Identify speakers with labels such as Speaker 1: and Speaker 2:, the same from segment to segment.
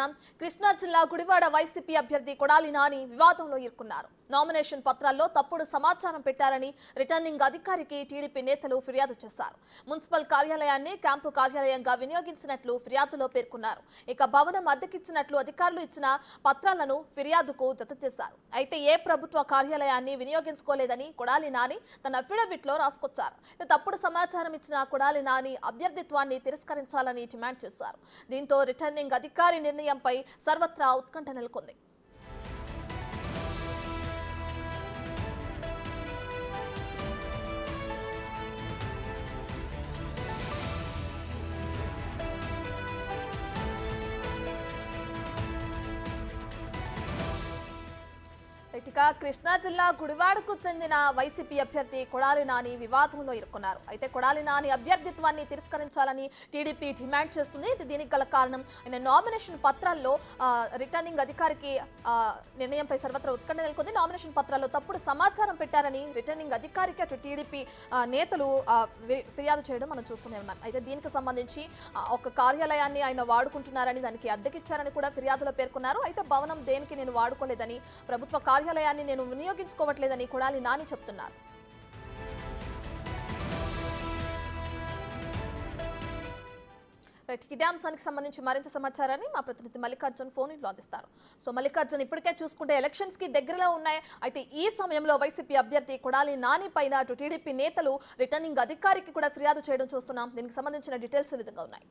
Speaker 1: కృష్ణా జిల్లా గుడివాడ వైసీపీ అభ్యర్థి కొడాలి నాని వివాదంలో ఇరుక్కున్నారు నామినేషన్ పత్రాల్లో తప్పుడు సమాచారం పెట్టారని రిటర్నింగ్ అధికారికి టీడీపీ నేతలు ఫిర్యాదు చేశారు మున్సిపల్ కార్యాలయాన్ని క్యాంపు కార్యాలయంగా వినియోగించినట్లు ఫిర్యాదులో పేర్కొన్నారు ఇక భవనం అద్దెకిచ్చినట్లు అధికారులు ఇచ్చిన పత్రాలను ఫిర్యాదుకు జత చేశారు అయితే ఏ ప్రభుత్వ కార్యాలయాన్ని వినియోగించుకోలేదని కొడాలి నాని తన అఫిడవిట్ లో రాసుకొచ్చారు ఇక తప్పుడు సమాచారం ఇచ్చిన కొడాలి నాని అభ్యర్థిత్వాన్ని తిరస్కరించాలని డిమాండ్ చేశారు దీంతో రిటర్నింగ్ అధికారి నిర్ణయంపై సర్వత్రా ఉత్కంఠ నెలకొంది ఇటుక కృష్ణా జిల్లా గుడివాడకు చెందిన వైసీపీ అభ్యర్థి కొడాలి నాని వివాదంలో ఇరుక్కున్నారు అయితే కొడాలి నాని అభ్యర్థిత్వాన్ని తిరస్కరించాలని టీడీపీ డిమాండ్ చేస్తుంది ఇది దీనికి గల కారణం ఆయన నామినేషన్ పత్రాల్లో ఆ, రిటర్నింగ్ అధికారికి ఆ, నిర్ణయంపై సర్వత్రా ఉత్కంఠ నెలకొంది నామినేషన్ పత్రాల్లో తప్పుడు సమాచారం పెట్టారని రిటర్నింగ్ అధికారికి అటు టీడీపీ ఆ, నేతలు ఆ, వి- ఫిర్యాదు చేయడం మనం చూస్తూనే ఉన్నాం అయితే దీనికి సంబంధించి ఆ, ఒక కార్యాలయాన్ని ఆయన వాడుకుంటున్నారని దానికి అద్దెకిచ్చారని కూడా ఫిర్యాదులో పేర్కొన్నారు అయితే భవనం దేనికి నేను వాడుకోలేదని ప్రభుత్వ కార్యాలయాన్ని నేను వినియోగించుకోవట్లేదని కొడాలి నాని చెప్తున్నారు రైట్ ఇదే అంశానికి సంబంధించి మరింత సమాచారాన్ని మా ప్రతినిధి మల్లికార్జున్ ఫోన్ ఇంట్లో అందిస్తారు సో మల్లికార్జున్ ఇప్పటికే చూసుకుంటే ఎలక్షన్స్ కి దగ్గరలో ఉన్నాయి అయితే ఈ సమయంలో వైసీపీ అభ్యర్థి కొడాలి నాని పైన అటు టీడీపీ నేతలు రిటర్నింగ్ అధికారికి కూడా ఫిర్యాదు చేయడం చూస్తున్నాం దీనికి సంబంధించిన డీటెయిల్స్ ఈ విధంగా ఉన్నాయి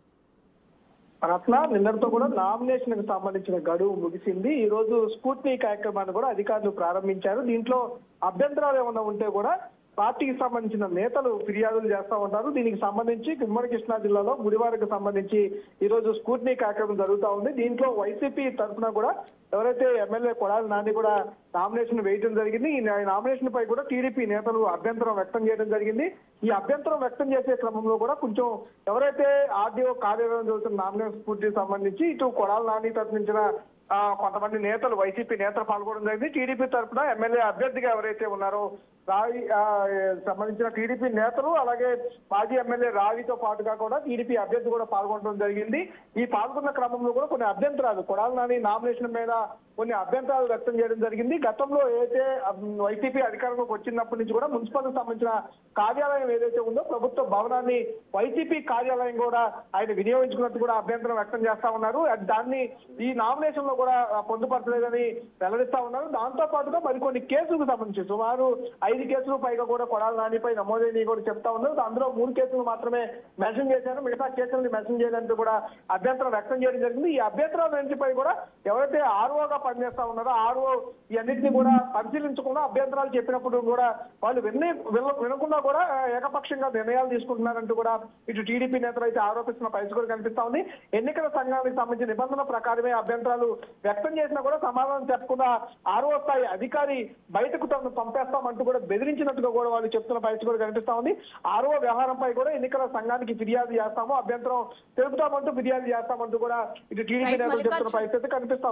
Speaker 2: అట్లా నిన్నటితో కూడా నామినేషన్ కి సంబంధించిన గడువు ముగిసింది ఈ రోజు స్కూట్నీ కార్యక్రమాన్ని కూడా అధికారులు ప్రారంభించారు దీంట్లో అభ్యంతరాలు ఏమైనా ఉంటే కూడా పార్టీకి సంబంధించిన నేతలు ఫిర్యాదులు చేస్తా ఉంటారు దీనికి సంబంధించి ఉమ్మడి కృష్ణా జిల్లాలో గుడివాడకు సంబంధించి ఈ రోజు స్కూట్నీ కార్యక్రమం జరుగుతా ఉంది దీంట్లో వైసీపీ తరఫున కూడా ఎవరైతే ఎమ్మెల్యే కొడాలి నాని కూడా నామినేషన్ వేయడం జరిగింది ఈ నామినేషన్ పై కూడా టీడీపీ నేతలు అభ్యంతరం వ్యక్తం చేయడం జరిగింది ఈ అభ్యంతరం వ్యక్తం చేసే క్రమంలో కూడా కొంచెం ఎవరైతే ఆర్డీఓ కార్యాలయం జరుగుతున్న నామినేషన్ స్ఫూర్తికి సంబంధించి ఇటు కొడాలి నాని తరఫునించిన ఆ, కొంతమంది నేతలు వైసీపీ నేతలు పాల్గొనడం జరిగింది టీడీపీ తరఫున ఎమ్మెల్యే అభ్యర్థిగా ఎవరైతే ఉన్నారో రావి ఆ, సంబంధించిన టీడీపీ నేతలు అలాగే మాజీ ఎమ్మెల్యే రావితో పాటుగా కూడా టీడీపీ అభ్యర్థి కూడా పాల్గొనడం జరిగింది ఈ పాల్గొన్న క్రమంలో కూడా కొన్ని అభ్యంతరాలు కొడాలి నాని నామినేషన్ మీద కొన్ని అభ్యంతరాలు వ్యక్తం చేయడం జరిగింది గతంలో ఏదైతే ఉమ్, వైసీపీ అధికారంలోకి వచ్చినప్పటి నుంచి కూడా మున్సిపల్ సంబంధించిన కార్యాలయం ఏదైతే ఉందో ప్రభుత్వ భవనాన్ని వైసీపీ కార్యాలయం కూడా ఆయన వినియోగించుకున్నట్టు కూడా అభ్యంతరం వ్యక్తం చేస్తా ఉన్నారు అది దాన్ని ఈ నామినేషన్ లో కూడా ఆ, పొందుపరచలేదని వెల్లడిస్తా ఉన్నారు దాంతో పాటుగా మరికొన్ని కేసులకు సంబంధించి సుమారు ఐదు కేసులు పైగా కూడా కొడాలి నానిపై నమోదైనవి కూడా చెప్తా ఉన్నారు అందులో మూడు కేసులు మాత్రమే మెన్షన్ చేశారు మిగతా కేసులను మెన్షన్ చేయడానికి కూడా అభ్యంతరం వ్యక్తం చేయడం జరిగింది ఈ అభ్యంతరాల నుంచిపై కూడా ఎవరైతే ఆర్ఓగా పనిచేస్తా ఉన్నారో ఆర్ఓ ఈ అన్నింటినీ కూడా పరిశీలించకుండా అభ్యంతరాలు చెప్పినప్పుడు కూడా వాళ్ళు వినే విన- వినకుండా కూడా ఆ, ఏకపక్షంగా నిర్ణయాలు తీసుకుంటున్నారంటూ కూడా ఇటు టీడీపీ నేతలు అయితే ఆరోపిస్తున్న పరిస్థితి కూడా కనిపిస్తా ఉంది ఎన్నికల సంఘానికి సంబంధించిన నిబంధనల ప్రకారమే అభ్యంతరాలు వ్యక్తం చేసినా కూడా సమాధానం చెప్పకుండా ఆర్ఓ స్థాయి అధికారి బయటకు తమను పంపేస్తామంటూ కూడా బెదిరించినట్టుగా కూడా వాళ్ళు చెప్తున్న పరిస్థితి కూడా కనిపిస్తా ఉంది ఆర్ఓ వ్యవహారంపై కూడా ఎన్నికల సంఘానికి ఫిర్యాదు చేస్తాము అభ్యంతరం తెలుపుతామంటూ ఫిర్యాదు చేస్తామంటూ కూడా ఇటు టీడీపీ
Speaker 1: Right,
Speaker 2: నేతలు చెప్తున్న
Speaker 1: మల్లికార్జున్.
Speaker 2: పరిస్థితి కనిపిస్తా ఉంది.